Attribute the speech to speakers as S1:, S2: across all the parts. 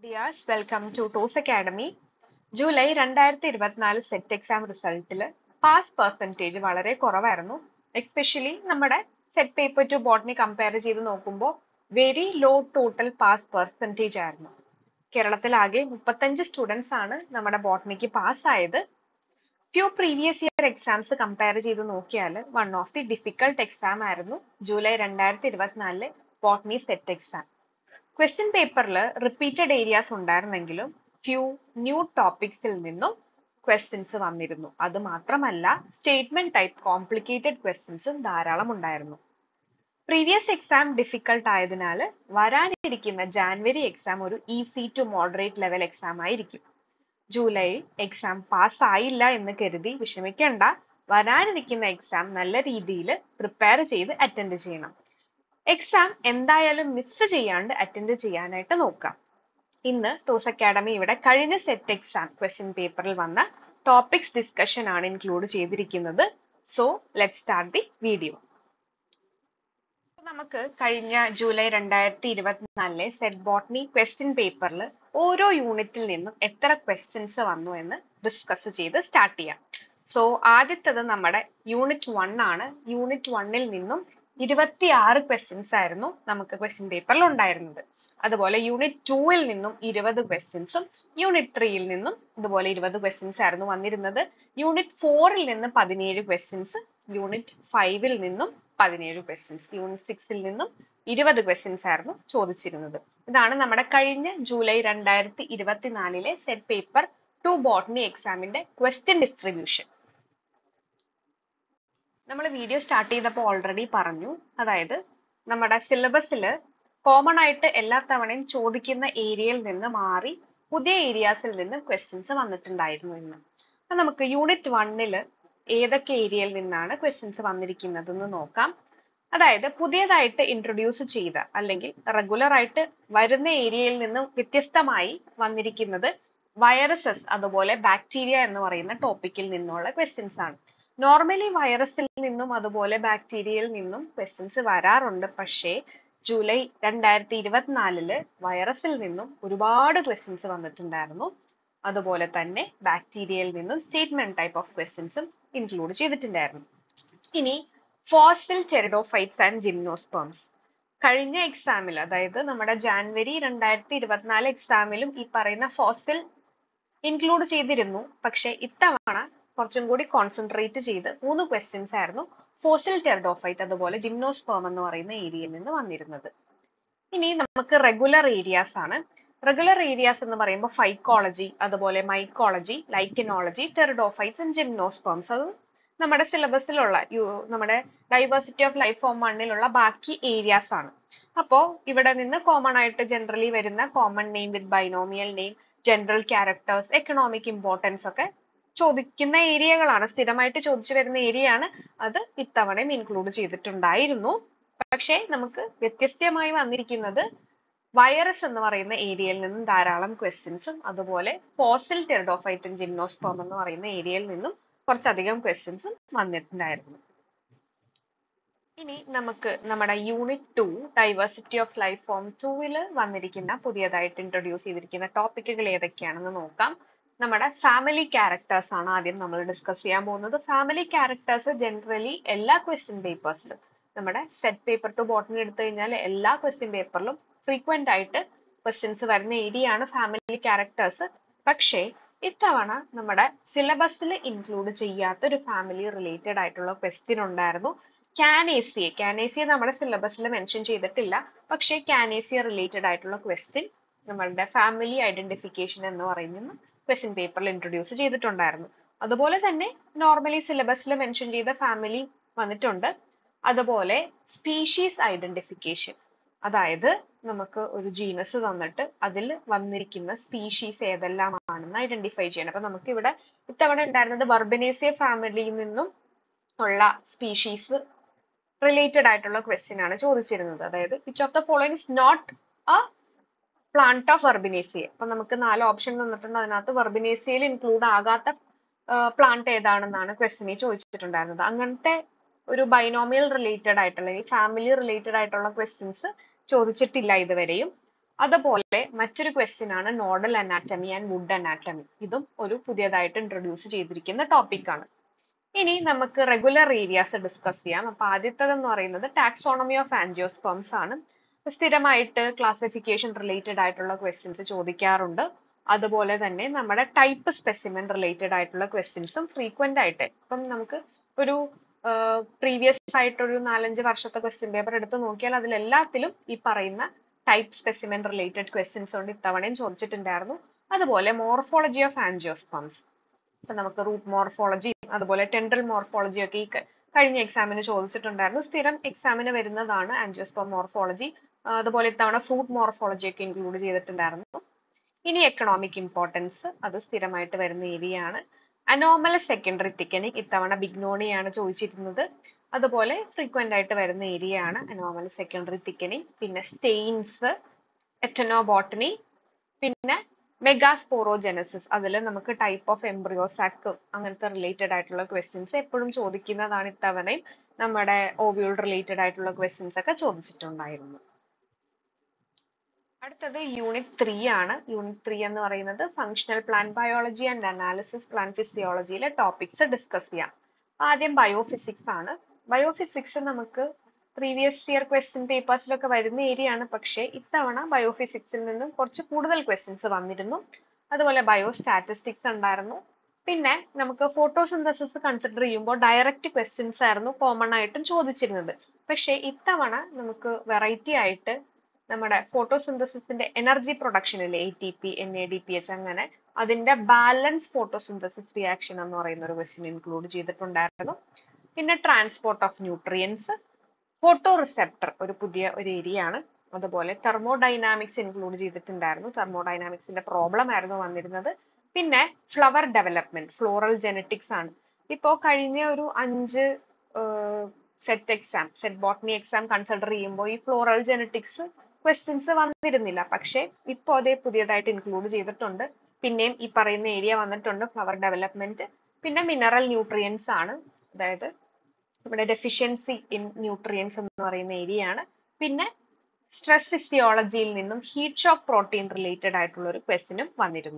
S1: dears welcome to Toss academy July രണ്ടായിരത്തി ഇരുപത്തിനാല് SET exam റിസൾട്ടിൽ പാസ് പെർസെൻറ്റേജ് വളരെ കുറവായിരുന്നു എസ്പെഷ്യലി നമ്മുടെ SET paper two botany compare ചെയ്ത് നോക്കുമ്പോൾ very low total pass percentage ആയിരുന്നു കേരളത്തിലാകെ മുപ്പത്തഞ്ച് സ്റ്റുഡൻസ് ആണ് നമ്മുടെ ബോട്ടണിക്ക് പാസ് ആയത് few previous year exams compare ചെയ്ത് നോക്കിയാൽ one of the difficult exam ആയിരുന്നു ജൂലൈ രണ്ടായിരത്തി ഇരുപത്തിനാലിലെ ബോട്ടണി സെറ്റ് എക്സാം ക്വസ്റ്റ്യൻ പേപ്പറിൽ റിപ്പീറ്റഡ് ഏരിയാസ് ഉണ്ടായിരുന്നെങ്കിലും ഫ്യൂ ന്യൂ ടോപ്പിക്സിൽ നിന്നും ക്വസ്റ്റ്യൻസ് വന്നിരുന്നു അത് മാത്രമല്ല സ്റ്റേറ്റ്മെന്റ് ടൈപ്പ് കോംപ്ലിക്കേറ്റഡ് ക്വസ്റ്റ്യൻസും ധാരാളം ഉണ്ടായിരുന്നു പ്രീവിയസ് എക്സാം ഡിഫിക്കൽട്ട് ആയതിനാൽ വരാനിരിക്കുന്ന ജാനുവരി എക്സാം ഒരു easy to moderate level exam ആയിരിക്കും ജൂലൈ എക്സാം പാസ് ആയില്ല എന്ന് കരുതി വിഷമിക്കേണ്ട വരാനിരിക്കുന്ന എക്സാം നല്ല രീതിയിൽ പ്രിപ്പയർ ചെയ്ത് അറ്റൻഡ് ചെയ്യണം എക്സാം എന്തായാലും മിസ് ചെയ്യാണ്ട് അറ്റൻഡ് ചെയ്യാനായിട്ട് നോക്കാം ഇന്ന് ടോസ് അക്കാഡമി ഇവിടെ കഴിഞ്ഞ സെറ്റ് എക്സാം ക്വസ്റ്റ്യൻ പേപ്പറിൽ വന്ന ടോപ്പിക്സ് ഡിസ്കഷൻ ആണ് ഇൻക്ലൂഡ് ചെയ്തിരിക്കുന്നത് so let start the video നമുക്ക് കഴിഞ്ഞ ജൂലൈ രണ്ടായിരത്തി ഇരുപത്തിനാലിലെ സെറ്റ് ബോട്ടണി ക്വസ്റ്റ്യൻ പേപ്പറിൽ ഓരോ യൂണിറ്റിൽ നിന്നും എത്ര ക്വസ്റ്റ്യൻസ് വന്നു എന്ന് ഡിസ്കസ് ചെയ്ത് സ്റ്റാർട്ട് ചെയ്യാം സോ ആദ്യത്തത് നമ്മുടെ യൂണിറ്റ് വൺ ആണ് യൂണിറ്റ് വണ്ണിൽ നിന്നും ഇരുപത്തി ആറ് ക്വസ്റ്റ്യൻസ് ആയിരുന്നു നമുക്ക് ക്വസ്റ്റ്യൻ പേപ്പറിൽ ഉണ്ടായിരുന്നത് അതുപോലെ യൂണിറ്റ് ടൂവിൽ നിന്നും ഇരുപത് ക്വസ്റ്റ്യൻസും യൂണിറ്റ് ത്രീയിൽ നിന്നും ഇതുപോലെ ഇരുപത് ക്വസ്റ്റ്യൻസ് ആയിരുന്നു വന്നിരുന്നത് യൂണിറ്റ് ഫോറിൽ നിന്ന് പതിനേഴ് ക്വസ്റ്റ്യൻസ് യൂണിറ്റ് ഫൈവിൽ നിന്നും പതിനേഴ് ക്വസ്റ്റ്യൻസ് യൂണിറ്റ് സിക്സിൽ നിന്നും ഇരുപത് ക്വസ്റ്റ്യൻസ് ആയിരുന്നു ചോദിച്ചിരുന്നത് ഇതാണ് നമ്മുടെ കഴിഞ്ഞ ജൂലൈ രണ്ടായിരത്തി ഇരുപത്തിനാലിലെ സെറ്റ് പേപ്പർ ടു ബോട്ടണി എക്സാമിന്റെ ക്വസ്റ്റ്യൻ ഡിസ്ട്രിബ്യൂഷൻ നമ്മൾ വീഡിയോ സ്റ്റാർട്ട് ചെയ്തപ്പോൾ ഓൾറെഡി പറഞ്ഞു അതായത് നമ്മുടെ സിലബസിൽ കോമൺ ആയിട്ട് എല്ലാ തവണയും ചോദിക്കുന്ന ഏരിയയിൽ നിന്ന് മാറി പുതിയ ഏരിയാസിൽ നിന്ന് ക്വസ്റ്റ്യൻസ് വന്നിട്ടുണ്ടായിരുന്നു എന്ന് അപ്പൊ നമുക്ക് യൂണിറ്റ് വണ്ണില് ഏതൊക്കെ ഏരിയയിൽ നിന്നാണ് ക്വസ്റ്റ്യൻസ് വന്നിരിക്കുന്നത് എന്ന് നോക്കാം അതായത് പുതിയതായിട്ട് ഇൻട്രൊഡ്യൂസ് ചെയ്ത അല്ലെങ്കിൽ റെഗുലർ ആയിട്ട് വരുന്ന ഏരിയയിൽ നിന്ന് വ്യത്യസ്തമായി വന്നിരിക്കുന്നത് വൈറസസ് അതുപോലെ ബാക്ടീരിയ എന്ന് പറയുന്ന ടോപ്പിക്കിൽ നിന്നുള്ള ക്വസ്റ്റ്യൻസ് ആണ് നോർമലി വൈറസിൽ നിന്നും അതുപോലെ ബാക്ടീരിയയിൽ നിന്നും ക്വസ്റ്റ്യൻസ് വരാറുണ്ട് പക്ഷേ ജൂലൈ രണ്ടായിരത്തി ഇരുപത്തിനാലില് വൈറസിൽ നിന്നും ഒരുപാട് ക്വസ്റ്റ്യൻസ് വന്നിട്ടുണ്ടായിരുന്നു അതുപോലെ തന്നെ ബാക്ടീരിയയിൽ നിന്നും സ്റ്റേറ്റ്മെന്റ് ടൈപ്പ് ഓഫ് ക്വസ്റ്റ്യൻസും ഇൻക്ലൂഡ് ചെയ്തിട്ടുണ്ടായിരുന്നു ഇനി ഫോസിൽ ടെറിഡോഫൈറ്റ്സ് ആൻഡ് ജിംനോസ്പേംസ് കഴിഞ്ഞ എക്സാമിൽ അതായത് നമ്മുടെ ജാനുവരി രണ്ടായിരത്തി ഇരുപത്തിനാല് എക്സാമിലും ഈ പറയുന്ന ഫോസിൽ ഇൻക്ലൂഡ് ചെയ്തിരുന്നു പക്ഷെ ഇത്തവണ കുറച്ചും കൂടി കോൺസെൻട്രേറ്റ് ചെയ്ത് മൂന്ന് ക്വസ്റ്റ്യൻസ് ആയിരുന്നു ഫോസിൽ ടെറിഡോഫൈറ്റ് അതുപോലെ ജിംനോസ്പേം എന്ന് പറയുന്ന ഏരിയയിൽ നിന്ന് വന്നിരുന്നത് ഇനി നമുക്ക് റെഗുലർ ഏരിയാസ് ആണ് റെഗുലർ ഏരിയാസ് എന്ന് പറയുമ്പോൾ ഫൈക്കോളജി അതുപോലെ mycology lichenology pteridophytes and gymnosperms അത് നമ്മുടെ സിലബസിലുള്ള നമ്മുടെ ഡൈവേഴ്സിറ്റി ഓഫ് ലൈഫ് ഫോം വണ്ണിലുള്ള ബാക്കി ഏരിയാസ് ആണ് അപ്പോൾ ഇവിടെ നിന്ന് കോമൺ ആയിട്ട് ജനറലി വരുന്ന common name with binomial name general characters economic importance ഒക്കെ ചോദിക്കുന്ന ഏരിയകളാണ് സ്ഥിരമായിട്ട് ചോദിച്ചു വരുന്ന ഏരിയ ആണ് അത് ഇത്തവണയും ഇൻക്ലൂഡ് ചെയ്തിട്ടുണ്ടായിരുന്നു പക്ഷേ നമുക്ക് വ്യത്യസ്തമായി വന്നിരിക്കുന്നത് വൈറസ് എന്ന് പറയുന്ന ഏരിയയിൽ നിന്നും ധാരാളം ക്വസ്റ്റ്യൻസും അതുപോലെ ഫോസിൽ ടെറിഡോഫൈറ്റും ജിംനോസ്പോം എന്ന് പറയുന്ന ഏരിയയിൽ നിന്നും കുറച്ചധികം ക്വസ്റ്റ്യൻസും വന്നിട്ടുണ്ടായിരുന്നു ഇനി നമുക്ക് നമ്മുടെ unit two diversity of life form ടൂവിൽ വന്നിരിക്കുന്ന പുതിയതായിട്ട് ഇൻട്രൊഡ്യൂസ് ചെയ്തിരിക്കുന്ന ടോപ്പിക്കുകൾ ഏതൊക്കെയാണെന്ന് നോക്കാം നമ്മുടെ ഫാമിലി ക്യാരക്ടേഴ്സ് ആണ് ആദ്യം നമ്മൾ ഡിസ്കസ് ചെയ്യാൻ പോകുന്നത് ഫാമിലി ക്യാരക്ടേഴ്സ് ജനറലി എല്ലാ ക്വസ്റ്റ്യൻ പേപ്പേഴ്സിലും നമ്മുടെ സെറ്റ് പേപ്പർ ടു ബോട്ടണി എടുത്തു കഴിഞ്ഞാൽ എല്ലാ ക്വസ്റ്റ്യൻ പേപ്പറിലും ഫ്രീക്വന്റ് ആയിട്ട് ക്വസ്റ്റ്യൻസ് വരുന്ന ഏരിയ ആണ് ഫാമിലി ക്യാരക്ടേഴ്സ് പക്ഷേ ഇത്തവണ നമ്മുടെ സിലബസിൽ ഇൻക്ലൂഡ് ചെയ്യാത്ത ഒരു ഫാമിലി റിലേറ്റഡ് ആയിട്ടുള്ള ക്വസ്റ്റ്യൻ ഉണ്ടായിരുന്നു കാനേസിയെ കാനേസിയെ നമ്മുടെ സിലബസിൽ മെൻഷൻ ചെയ്തിട്ടില്ല പക്ഷേ കാനേസിയ റിലേറ്റഡ് ആയിട്ടുള്ള ക്വസ്റ്റ്യൻ നമ്മളുടെ ഫാമിലി ഐഡന്റിഫിക്കേഷൻ എന്ന് പറയുന്ന ക്വസ്റ്റ്യൻ പേപ്പറിൽ ഇൻട്രൊഡ്യൂസ് ചെയ്തിട്ടുണ്ടായിരുന്നു അതുപോലെ തന്നെ നോർമലി സിലബസിൽ മെൻഷൻ ചെയ്ത ഫാമിലി വന്നിട്ടുണ്ട് അതുപോലെ സ്പീഷീസ് ഐഡന്റിഫിക്കേഷൻ അതായത് നമുക്ക് ഒരു ജീനസ് തന്നിട്ട് അതിൽ വന്നിരിക്കുന്ന സ്പീഷീസ് ഏതെല്ലാമാണെന്ന് ഐഡന്റിഫൈ ചെയ്യണം അപ്പൊ നമുക്ക് ഇവിടെ ഇത്തവണ ഉണ്ടായിരുന്നത് ബർബനേസിയ ഫാമിലിയിൽ നിന്നും ഉള്ള സ്പീഷീസ് റിലേറ്റഡ് ആയിട്ടുള്ള ക്വസ്റ്റ്യൻ ആണ് ചോദിച്ചിരുന്നത് അതായത് which of the following is not a plant of Verbenaceae അപ്പൊ നമുക്ക് നാല് ഓപ്ഷൻ തന്നിട്ടുണ്ട് അതിനകത്ത് വെർബിനേസിയയിൽ ഇൻക്ലൂഡ് ആകാത്ത പ്ലാന്റ് ഏതാണെന്നാണ് ക്വസ്റ്റ്യനിൽ ചോദിച്ചിട്ടുണ്ടായിരുന്നത് അങ്ങനത്തെ ഒരു ബൈനോമിയൽ റിലേറ്റഡ് ആയിട്ടുള്ള അല്ലെങ്കിൽ ഫാമിലി റിലേറ്റഡ് ആയിട്ടുള്ള ക്വസ്റ്റ്യൻസ് ചോദിച്ചിട്ടില്ല ഇതുവരെയും അതുപോലെ മറ്റൊരു ക്വസ്റ്റ്യൻ ആണ് nodal anatomy and wood anatomy ഇതും ഒരു പുതിയതായിട്ട് ഇൻട്രൊഡ്യൂസ് ചെയ്തിരിക്കുന്ന ടോപ്പിക് ആണ് ഇനി നമുക്ക് റെഗുലർ ഏരിയാസ് ഡിസ്കസ് ചെയ്യാം അപ്പൊ ആദ്യത്തേതെന്ന് പറയുന്നത് ടാക്സോണമി ഓഫ് ആൻജിയോസ്പേംസ് ആണ് സ്ഥിരമായിട്ട് ക്ലാസിഫിക്കേഷൻ റിലേറ്റഡ് ആയിട്ടുള്ള ക്വസ്റ്റ്യൻസ് ചോദിക്കാറുണ്ട് അതുപോലെ തന്നെ നമ്മുടെ ടൈപ്പ് സ്പെസിമെൻ റിലേറ്റഡ് ആയിട്ടുള്ള ക്വസ്റ്റ്യൻസും ഫ്രീക്വന്റ് ആയിട്ട് ഇപ്പം നമുക്ക് ഒരു പ്രീവിയസ് ആയിട്ടൊരു നാലഞ്ച് വർഷത്തെ ക്വസ്റ്റ്യൻ പേപ്പർ എടുത്ത് നോക്കിയാൽ അതിലെല്ലാത്തിലും ഈ പറയുന്ന ടൈപ്പ് സ്പെസിമെൻ റിലേറ്റഡ് ക്വസ്റ്റ്യൻസ് കൊണ്ട് ഇത്തവണയും ചോദിച്ചിട്ടുണ്ടായിരുന്നു അതുപോലെ മോർഫോളജി ഓഫ് ആൻജിയോസ്പംസ് ഇപ്പൊ നമുക്ക് റൂട്ട് മോർഫോളജി അതുപോലെ ടെൻഡൽ മോർഫോളജി ഒക്കെ ഈ കഴിഞ്ഞ എക്സാമിന് ചോദിച്ചിട്ടുണ്ടായിരുന്നു സ്ഥിരം എക്സാമിന് വരുന്നതാണ് ആൻജിയോസ്പം മോർഫോളജി അതുപോലെ ഇത്തവണ ഫ്രൂട്ട് മോർഫോളജി ഒക്കെ ഇൻക്ലൂഡ് ചെയ്തിട്ടുണ്ടായിരുന്നു ഇനി എക്കണോമിക് ഇമ്പോർട്ടൻസ് അത് സ്ഥിരമായിട്ട് വരുന്ന ഏരിയ ആണ് അനോമലസ് സെക്കൻഡറി തിക്കനിങ് ഇത്തവണ ബിഗ്നോണിയാണ് ചോദിച്ചിരുന്നത് അതുപോലെ ഫ്രീക്വന്റ് ആയിട്ട് വരുന്ന ഏരിയ ആണ് അനോമലസ് സെക്കൻഡറി തിക്കനിങ് പിന്നെ സ്റ്റെയിൻസ് എറ്റനോബോട്ടണി പിന്നെ മെഗാസ്പോറോജെനസിസ് അതിൽ നമുക്ക് ടൈപ്പ് ഓഫ് എംബ്രിയോസാക്ക് അങ്ങനത്തെ റിലേറ്റഡ് ആയിട്ടുള്ള ക്വസ്റ്റ്യൻസ് എപ്പോഴും ചോദിക്കുന്നതാണ് ഇത്തവണയും നമ്മുടെ ഓവ്യൂൾ റിലേറ്റഡ് ആയിട്ടുള്ള ക്വസ്റ്റ്യൻസ് ഒക്കെ ചോദിച്ചിട്ടുണ്ടായിരുന്നു അടുത്തത് യൂണിറ്റ് ത്രീ ആണ് യൂണിറ്റ് ത്രീ എന്ന് പറയുന്നത് functional plant biology and analysis plant ഫിസിയോളജിയിലെ ടോപ്പിക്സ് ഡിസ്കസ് ചെയ്യാം ആദ്യം ബയോഫിസിക്സ് ആണ് ബയോഫിസിക്സ് നമുക്ക് പ്രീവിയസ് ഇയർ ക്വസ്റ്റ്യൻ പേപ്പേഴ്സിലൊക്കെ വരുന്ന ഏരിയ ആണ് പക്ഷേ ഇത്തവണ ബയോഫിസിക്സിൽ നിന്നും കുറച്ച് കൂടുതൽ ക്വസ്റ്റ്യൻസ് വന്നിരുന്നു അതുപോലെ ബയോ സ്റ്റാറ്റിസ്റ്റിക്സ് ഉണ്ടായിരുന്നു പിന്നെ നമുക്ക് ഫോട്ടോസിന്തസിസ് കൺസിഡർ ചെയ്യുമ്പോൾ ഡയറക്റ്റ് ക്വസ്റ്റ്യൻസ് ആയിരുന്നു കോമൺ ആയിട്ടും ചോദിച്ചിരുന്നത് പക്ഷേ ഇത്തവണ നമുക്ക് വെറൈറ്റി ആയിട്ട് നമ്മുടെ ഫോട്ടോസിന്തസിസിന്റെ എനർജി പ്രൊഡക്ഷനിലെ A T P N A D P H അങ്ങനെ അതിന്റെ ബാലൻസ് ഫോട്ടോസിന്തസിസ് റിയാക്ഷൻ എന്ന് പറയുന്ന ഒരു ക്വസ്റ്റ്യൻ ഇൻക്ലൂഡ് ചെയ്തിട്ടുണ്ടായിരുന്നു പിന്നെ transport of nutrients photoreceptor ഒരു പുതിയ ഒരു ഏരിയ ആണ് അതുപോലെ തെർമോഡൈനാമിക്സ് ഇൻക്ലൂഡ് ചെയ്തിട്ടുണ്ടായിരുന്നു തെർമോഡൈനാമിക്സിന്റെ പ്രോബ്ലം ആയിരുന്നു വന്നിരുന്നത് പിന്നെ ഫ്ലവർ ഡെവലപ്മെന്റ് ഫ്ലോറൽ ജെനറ്റിക്സ് ആണ് ഇപ്പോ കഴിഞ്ഞ ഒരു അഞ്ച് SET exam SET botany exam consider ചെയ്യുമ്പോൾ ഈ ഫ്ലോറൽ ജെനറ്റിക്സ് ക്വസ്റ്റ്യൻസ് വന്നിരുന്നില്ല പക്ഷേ ഇപ്പോൾ അതേ പുതിയതായിട്ട് ഇൻക്ലൂഡ് ചെയ്തിട്ടുണ്ട് പിന്നെയും ഈ പറയുന്ന ഏരിയ വന്നിട്ടുണ്ട് ഫ്ലവർ ഡെവലപ്മെന്റ് പിന്നെ മിനറൽ ന്യൂട്രിയൻസ് ആണ് അതായത് നമ്മുടെ ഡെഫിഷ്യൻസി ഇൻ ന്യൂട്രിയൻസ് എന്ന് പറയുന്ന ഏരിയ ആണ് പിന്നെ സ്ട്രെസ് ഫിസിയോളജിയിൽ നിന്നും ഹീറ്റ് ഷോക്ക് പ്രോട്ടീൻ റിലേറ്റഡ് ആയിട്ടുള്ള ഒരു ക്വസ്റ്റിനും വന്നിരുന്നു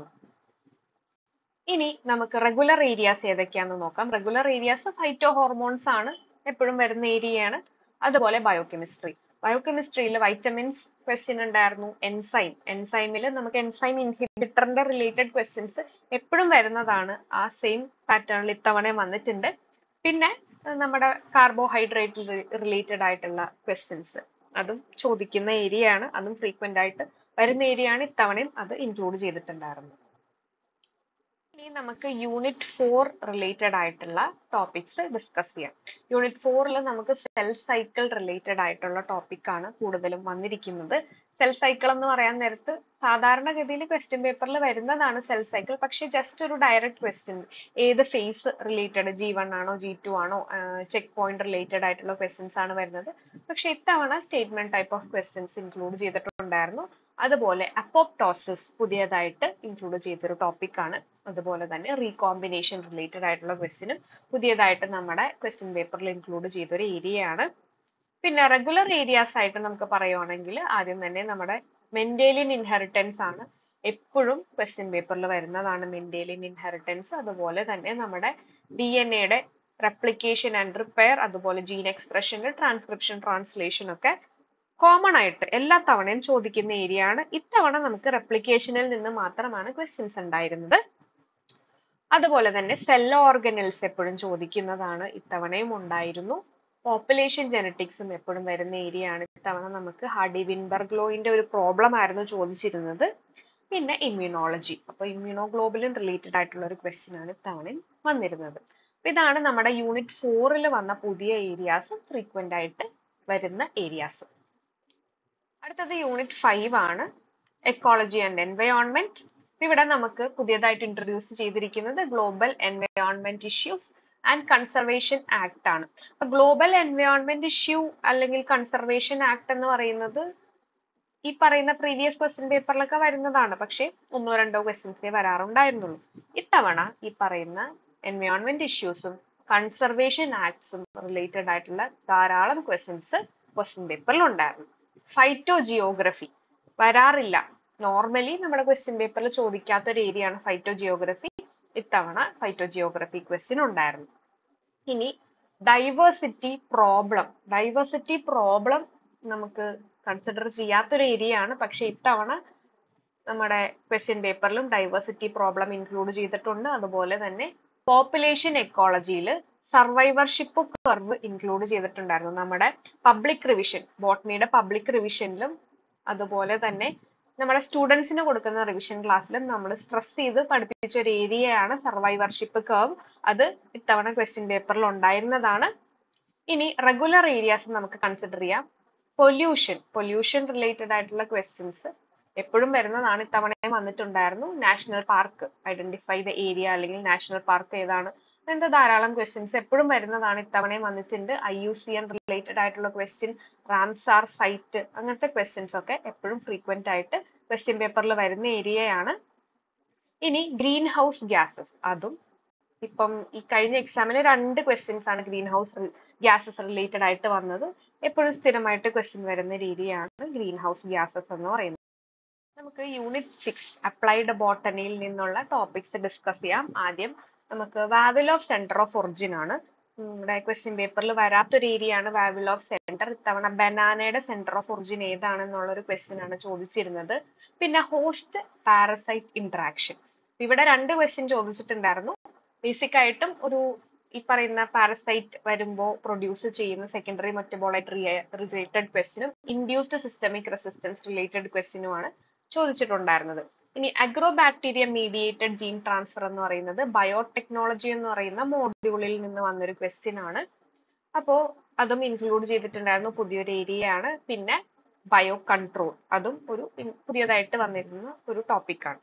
S1: ഇനി നമുക്ക് റെഗുലർ ഏരിയാസ് ഏതൊക്കെയാണെന്ന് നോക്കാം റെഗുലർ ഏരിയാസ് ഫൈറ്റോ ഹോർമോൺസ് ആണ് എപ്പോഴും വരുന്ന ഏരിയയാണ് അതുപോലെ ബയോകെമിസ്ട്രി ബയോകെമിസ്ട്രിയിൽ വൈറ്റമിൻസ് ക്വസ്റ്റ്യൻ ഉണ്ടായിരുന്നു എൻസൈം എൻസൈമിൽ നമുക്ക് എൻസൈം ഇൻഹിബിറ്ററിന്റെ റിലേറ്റഡ് ക്വസ്റ്റ്യൻസ് എപ്പോഴും വരുന്നതാണ് ആ സെയിം പാറ്റേണിൽ ഇത്തവണ വന്നിട്ടുണ്ട് പിന്നെ നമ്മുടെ കാർബോഹൈഡ്രേറ്റ് റിലേറ്റഡ് ആയിട്ടുള്ള ക്വസ്റ്റ്യൻസ് അതും ചോദിക്കുന്ന ഏരിയ ആണ് അതും ഫ്രീക്വന്റ് ആയിട്ട് വരുന്ന ഏരിയ ആണ് ഇത്തവണയും അത് ഇൻക്ലൂഡ് ചെയ്തിട്ടുണ്ടായിരുന്നത് ഇനി നമുക്ക് യൂണിറ്റ് ഫോർ റിലേറ്റഡ് ആയിട്ടുള്ള ടോപ്പിക്സ് ഡിസ്കസ് ചെയ്യാം യൂണിറ്റ് ഫോറിൽ നമുക്ക് സെൽ സൈക്കിൾ റിലേറ്റഡ് ആയിട്ടുള്ള ടോപ്പിക് ആണ് കൂടുതലും വന്നിരിക്കുന്നത് സെൽ സൈക്കിൾ എന്ന് പറയാൻ നേരത്ത് സാധാരണഗതിയിൽ ക്വസ്റ്റ്യൻ പേപ്പറിൽ വരുന്നതാണ് സെൽ സൈക്കിൾ പക്ഷെ ജസ്റ്റ് ഒരു ഡയറക്റ്റ് ക്വസ്റ്റ്യൻ ഏത് ഫേസ് റിലേറ്റഡ് ജി വൺ ആണോ ജി ടു ആണോ ചെക്ക് പോയിന്റ് റിലേറ്റഡ് ആയിട്ടുള്ള ക്വസ്റ്റ്യൻസ് ആണ് വരുന്നത് പക്ഷെ ഇത്തവണ statement type of questions include ചെയ്തിട്ടുണ്ടായിരുന്നു അതുപോലെ അപ്പോപ്റ്റോസിസ് പുതിയതായിട്ട് ഇൻക്ലൂഡ് ചെയ്തൊരു ടോപ്പിക് ആണ് അതുപോലെ തന്നെ റീകോമ്പിനേഷൻ റിലേറ്റഡ് ആയിട്ടുള്ള ക്വസ്റ്റ്യനും പുതിയതായിട്ട് നമ്മുടെ ക്വസ്റ്റ്യൻ പേപ്പറിൽ ഇൻക്ലൂഡ് ചെയ്തൊരു ഏരിയ ആണ് പിന്നെ റെഗുലർ ഏരിയാസ് ആയിട്ട് നമുക്ക് പറയുവാണെങ്കിൽ ആദ്യം തന്നെ നമ്മുടെ മെന്റേലിയൻ ഇൻഹെറിറ്റൻസ് ആണ് എപ്പോഴും ക്വസ്റ്റ്യൻ പേപ്പറിൽ വരുന്നതാണ് മെന്റേലിയൻ ഇൻഹെറിറ്റൻസ് അതുപോലെ തന്നെ നമ്മുടെ ഡി എൻ എയുടെ റെപ്ലിക്കേഷൻ ആൻഡ് റിപ്പയർ അതുപോലെ ജീൻ എക്സ്പ്രഷൻ ട്രാൻസ്ക്രിപ്ഷൻ ട്രാൻസ്ലേഷൻ ഒക്കെ കോമൺ ആയിട്ട് എല്ലാ തവണയും ചോദിക്കുന്ന ഏരിയ ആണ് ഇത്തവണ നമുക്ക് റെപ്ലിക്കേഷനിൽ നിന്ന് മാത്രമാണ് ക്വസ്റ്റ്യൻസ് ഉണ്ടായിരുന്നത് അതുപോലെ തന്നെ സെൽ ഓർഗനൽസ് എപ്പോഴും ചോദിക്കുന്നതാണ് ഇത്തവണയും ഉണ്ടായിരുന്നു പോപ്പുലേഷൻ ജനറ്റിക്സും എപ്പോഴും വരുന്ന ഏരിയ ആണ് ഇത്തവണ നമുക്ക് ഹാർഡി വിൻബർഗ് ലോയിന്റെ ഒരു പ്രോബ്ലം ആയിരുന്നു ചോദിച്ചിരുന്നത് പിന്നെ ഇമ്മ്യൂണോളജി അപ്പൊ ഇമ്മ്യൂണോഗ്ലോബുലിൻ റിലേറ്റഡ് ആയിട്ടുള്ള ഒരു ക്വസ്റ്റ്യൻ ആണ് ഇത്തവണയും വന്നിരുന്നത് അപ്പൊ ഇതാണ് നമ്മുടെ യൂണിറ്റ് ഫോറിൽ വന്ന പുതിയ ഏരിയാസും ഫ്രീക്വന്റ് ആയിട്ട് വരുന്ന ഏരിയാസും അടുത്തത് യൂണിറ്റ് ഫൈവ് ആണ് എക്കോളജി ആൻഡ് എൻവയോൺമെന്റ് ഇവിടെ നമുക്ക് പുതിയതായിട്ട് ഇൻട്രൊഡ്യൂസ് ചെയ്തിരിക്കുന്നത് global environment issues and conservation act ആണ് അപ്പൊ ഗ്ലോബൽ എൻവയോൺമെന്റ് ഇഷ്യൂ അല്ലെങ്കിൽ കൺസർവേഷൻ ആക്ട് എന്ന് പറയുന്നത് ഈ പറയുന്ന പ്രീവിയസ് ക്വസ്റ്റ്യൻ പേപ്പറിലൊക്കെ വരുന്നതാണ് പക്ഷേ ഒന്നോ രണ്ടോ ക്വസ്റ്റ്യൻസേ വരാറുണ്ടായിരുന്നുള്ളൂ ഇത്തവണ ഈ പറയുന്ന എൻവയോൺമെന്റ് ഇഷ്യൂസും കൺസർവേഷൻ ആക്ട്സും റിലേറ്റഡ് ആയിട്ടുള്ള ധാരാളം ക്വസ്റ്റ്യൻസ് ക്വസ്റ്റ്യൻ പേപ്പറിൽ ഉണ്ടായിരുന്നു ഫൈറ്റോ ജിയോഗ്രഫി വരാറില്ല നോർമലി നമ്മുടെ ക്വസ്റ്റ്യൻ പേപ്പറിൽ ചോദിക്കാത്ത ഒരു ഏരിയ ആണ് ഫൈറ്റോ ജിയോഗ്രഫി ഇത്തവണ ഫൈറ്റോ ജിയോഗ്രഫി ക്വസ്റ്റ്യൻ ഉണ്ടായിരുന്നു ഇനി ഡൈവേഴ്സിറ്റി പ്രോബ്ലം ഡൈവേഴ്സിറ്റി പ്രോബ്ലം നമുക്ക് കൺസിഡർ ചെയ്യാത്തൊരു ഏരിയ ആണ് പക്ഷെ ഇത്തവണ നമ്മുടെ ക്വസ്റ്റ്യൻ പേപ്പറിലും ഡൈവേഴ്സിറ്റി പ്രോബ്ലം ഇൻക്ലൂഡ് ചെയ്തിട്ടുണ്ട് അതുപോലെ തന്നെ പോപ്പുലേഷൻ എക്കോളജിയിൽ സർവൈവർഷിപ്പ് കർവ് ഇൻക്ലൂഡ് ചെയ്തിട്ടുണ്ടായിരുന്നു നമ്മുടെ പബ്ലിക് റിവിഷൻ ബോട്ടണിയുടെ പബ്ലിക് റിവിഷനിലും അതുപോലെ തന്നെ നമ്മുടെ സ്റ്റുഡൻസിന് കൊടുക്കുന്ന റിവിഷൻ ക്ലാസ്സിലും നമ്മൾ സ്ട്രെസ് ചെയ്ത് പഠിപ്പിച്ച ഒരു ഏരിയയാണ് സർവൈവർഷിപ്പ് കർവ് അത് ഇത്തവണ ക്വസ്റ്റ്യൻ പേപ്പറിൽ ഉണ്ടായിരുന്നതാണ് ഇനി റെഗുലർ ഏരിയാസ് നമുക്ക് കൺസിഡർ ചെയ്യാം പൊല്യൂഷൻ പൊല്യൂഷൻ റിലേറ്റഡ് ആയിട്ടുള്ള ക്വസ്റ്റ്യൻസ് എപ്പോഴും വരുന്നതാണ് ഇത്തവണയും വന്നിട്ടുണ്ടായിരുന്നു national park identify the area അല്ലെങ്കിൽ നാഷണൽ പാർക്ക് ഏതാണ് അങ്ങനത്തെ ധാരാളം ക്വസ്റ്റ്യൻസ് എപ്പോഴും വരുന്നതാണ് ഇത്തവണയും വന്നിട്ടുണ്ട് I U C N related ആയിട്ടുള്ള ക്വസ്റ്റ്യൻ റാംസാർ സൈറ്റ് അങ്ങനത്തെ ക്വസ്റ്റ്യൻസ് ഒക്കെ എപ്പോഴും ഫ്രീക്വന്റ് ആയിട്ട് ക്വസ്റ്റ്യൻ പേപ്പറിൽ വരുന്ന ഏരിയയാണ് ഇനി ഗ്രീൻ ഹൗസ് ഗ്യാസസ് അതും ഇപ്പം ഈ കഴിഞ്ഞ എക്സാമിന് രണ്ട് ക്വസ്റ്റ്യൻസ് ആണ് ഗ്രീൻ ഹൗസ് ഗ്യാസസ് റിലേറ്റഡ് ആയിട്ട് വന്നത് എപ്പോഴും സ്ഥിരമായിട്ട് ക്വസ്റ്റ്യൻ വരുന്ന രീതിയാണ് ഗ്രീൻ ഹൗസ് ഗ്യാസസ് എന്ന് പറയുന്നത് നമുക്ക് യൂണിറ്റ് സിക്സ് അപ്ലൈഡ് ബോട്ടണിയിൽ നിന്നുള്ള ടോപ്പിക്സ് ഡിസ്കസ് ചെയ്യാം ആദ്യം നമുക്ക് Vavilov centre of origin ആണ് നമ്മുടെ ക്വസ്റ്റ്യൻ പേപ്പറിൽ വരാത്തൊരു ഏരിയ ആണ് വാവിൽ ഓഫ് സെന്റർ ഇത്തവണ ബനാനയുടെ സെന്റർ ഓഫ് ഒറിജിൻ ഏതാണെന്നുള്ള ഒരു ക്വസ്റ്റ്യൻ ആണ് ചോദിച്ചിരുന്നത് പിന്നെ ഹോസ്റ്റ് പാരസൈറ്റ് ഇന്ററാക്ഷൻ ഇവിടെ രണ്ട് ക്വസ്റ്റ്യൻ ചോദിച്ചിട്ടുണ്ടായിരുന്നു ബേസിക് ആയിട്ടും ഒരു ഈ പറയുന്ന പാരസൈറ്റ് വരുമ്പോൾ പ്രൊഡ്യൂസ് ചെയ്യുന്ന സെക്കൻഡറി മെറ്റബോളൈറ്റ് റിലേറ്റഡ് ക്വസ്റ്റ്യനും ഇൻഡ്യൂസ്ഡ് സിസ്റ്റമിക് റെസിസ്റ്റൻസ് റിലേറ്റഡ് ക്വസ്റ്റ്യനുമാണ് ചോദിച്ചിട്ടുണ്ടായിരുന്നത് ഇനി agrobacteria mediated gene transfer എന്ന് പറയുന്നത് ബയോടെക്നോളജി എന്ന് പറയുന്ന മോഡ്യൂളിൽ നിന്ന് വന്നൊരു ക്വസ്റ്റ്യൻ ആണ് അപ്പോൾ അതും ഇൻക്ലൂഡ് ചെയ്തിട്ടുണ്ടായിരുന്നു പുതിയൊരു ഏരിയ ആണ് പിന്നെ ബയോ കൺട്രോൾ അതും ഒരു പുതിയതായിട്ട് വന്നിരുന്ന ഒരു ടോപ്പിക്കാണ്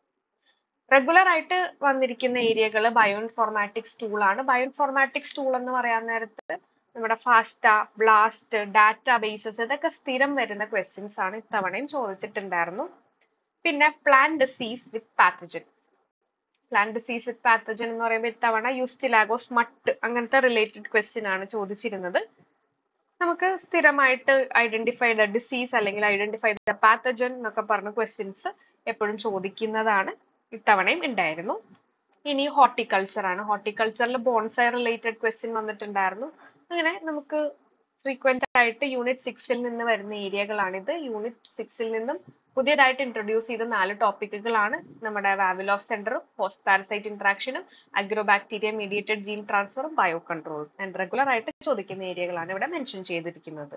S1: റെഗുലർ ആയിട്ട് വന്നിരിക്കുന്ന ഏരിയകൾ ബയോഇൻഫോർമാറ്റിക്സ് ടൂൾ ആണ് ബയോഇൻഫോർമാറ്റിക്സ് ടൂൾ എന്ന് പറയാൻ നേരത്ത് നമ്മുടെ ഫാസ്റ്റ ബ്ലാസ്റ്റ് ഡാറ്റ ബേസസ് ഇതൊക്കെ സ്ഥിരം വരുന്ന ക്വസ്റ്റ്യൻസ് ആണ് ഇത്തവണയും ചോദിച്ചിട്ടുണ്ടായിരുന്നു പിന്നെ plant disease with pathogen plant disease with pathogen എന്ന് പറയുമ്പോൾ ഇത്തവണ യൂസ്റ്റിലാഗോസ് മട്ട് അങ്ങനത്തെ റിലേറ്റഡ് ക്വസ്റ്റ്യൻ ആണ് ചോദിച്ചിരുന്നത് നമുക്ക് സ്ഥിരമായിട്ട് ഐഡന്റിഫൈ ദ ഡിസീസ് അല്ലെങ്കിൽ ഐഡന്റിഫൈ ദ പാത്തജൻ എന്നൊക്കെ പറഞ്ഞ ക്വസ്റ്റ്യൻസ് എപ്പോഴും ചോദിക്കുന്നതാണ് ഇത്തവണയും ഉണ്ടായിരുന്നു ഇനി ഹോർട്ടിക്കൾച്ചർ ആണ് ഹോർട്ടിക്കൾച്ചറിൽ ബോൺസൈ റിലേറ്റഡ് ക്വസ്റ്റ്യൻ വന്നിട്ടുണ്ടായിരുന്നു അങ്ങനെ നമുക്ക് ഫ്രീക്വന്റ് ആയിട്ട് യൂണിറ്റ് സിക്സിൽ നിന്ന് വരുന്ന ഏരിയകളാണിത് യൂണിറ്റ് സിക്സിൽ നിന്നും പുതിയതായിട്ട് ഇൻട്രൊഡ്യൂസ് ചെയ്ത നാല് ടോപ്പിക്കുകളാണ് നമ്മുടെ വാവിൽ ഓഫ് സെന്ററും പോസ്റ്റ് പാരസൈറ്റ് ഇന്ററാക്ഷനും അഗ്രോബാക്ടീരിയ മീഡിയേറ്റഡ് ജീൻ ട്രാൻസ്ഫറും ബയോ കൺട്രോളും ആൻഡ് റെഗുലർ ആയിട്ട് ചോദിക്കുന്ന ഏരിയകളാണ് ഇവിടെ മെൻഷൻ ചെയ്തിരിക്കുന്നത്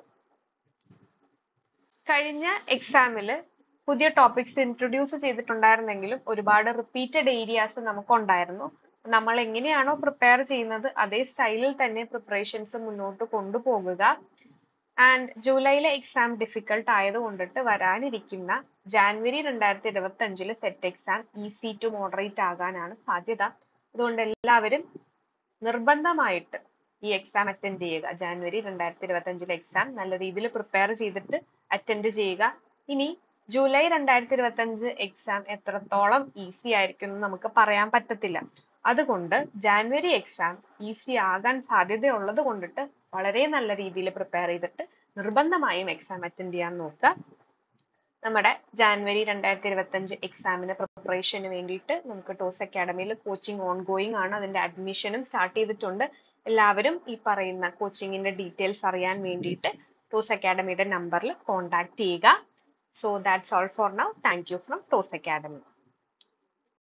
S1: കഴിഞ്ഞ എക്സാമില് പുതിയ ടോപ്പിക്സ് ഇൻട്രൊഡ്യൂസ് ചെയ്തിട്ടുണ്ടായിരുന്നെങ്കിലും ഒരുപാട് റിപ്പീറ്റഡ് ഏരിയാസ് നമുക്കുണ്ടായിരുന്നു നമ്മൾ എങ്ങനെയാണോ പ്രിപ്പയർ ചെയ്യുന്നത് അതേ സ്റ്റൈലിൽ തന്നെ പ്രിപ്പറേഷൻസ് മുന്നോട്ട് കൊണ്ടുപോകുക ആൻഡ് ജൂലൈയിലെ എക്സാം ഡിഫിക്കൽട്ട് ആയതുകൊണ്ടിട്ട് വരാനിരിക്കുന്ന ജാനുവരി രണ്ടായിരത്തി ഇരുപത്തി അഞ്ചില് SET exam easy to moderate ആകാനാണ് സാധ്യത അതുകൊണ്ട് എല്ലാവരും നിർബന്ധമായിട്ട് ഈ എക്സാം അറ്റൻഡ് ചെയ്യുക ജാനുവരി രണ്ടായിരത്തി ഇരുപത്തി അഞ്ചിലെ എക്സാം നല്ല രീതിയിൽ പ്രിപ്പയർ ചെയ്തിട്ട് അറ്റൻഡ് ചെയ്യുക ഇനി ജൂലൈ രണ്ടായിരത്തി ഇരുപത്തി അഞ്ച് എക്സാം എത്രത്തോളം ഈസി ആയിരിക്കും എന്ന് നമുക്ക് പറയാൻ പറ്റത്തില്ല അതുകൊണ്ട് ജാനുവരി എക്സാം ഈസി ആകാൻ സാധ്യതയുള്ളത് കൊണ്ടിട്ട് വളരെ നല്ല രീതിയിൽ പ്രിപ്പയർ ചെയ്തിട്ട് നിർബന്ധമായും എക്സാം അറ്റൻഡ് ചെയ്യാൻ നോക്കുക നമ്മുടെ ജാനുവരി രണ്ടായിരത്തി ഇരുപത്തി അഞ്ച് എക്സാമിന് പ്രിപ്പറേഷന് വേണ്ടിയിട്ട് നമുക്ക് ടോസ് അക്കാഡമിയിൽ കോച്ചിങ് ഓൺ ഗോയിങ് ആണ് അതിന്റെ അഡ്മിഷനും സ്റ്റാർട്ട് ചെയ്തിട്ടുണ്ട് എല്ലാവരും ഈ പറയുന്ന കോച്ചിങ്ങിന്റെ ഡീറ്റെയിൽസ് അറിയാൻ വേണ്ടിയിട്ട് ടോസ് അക്കാഡമിയുടെ നമ്പറിൽ കോൺടാക്ട് ചെയ്യുക so that's all for now thank you from Toss academy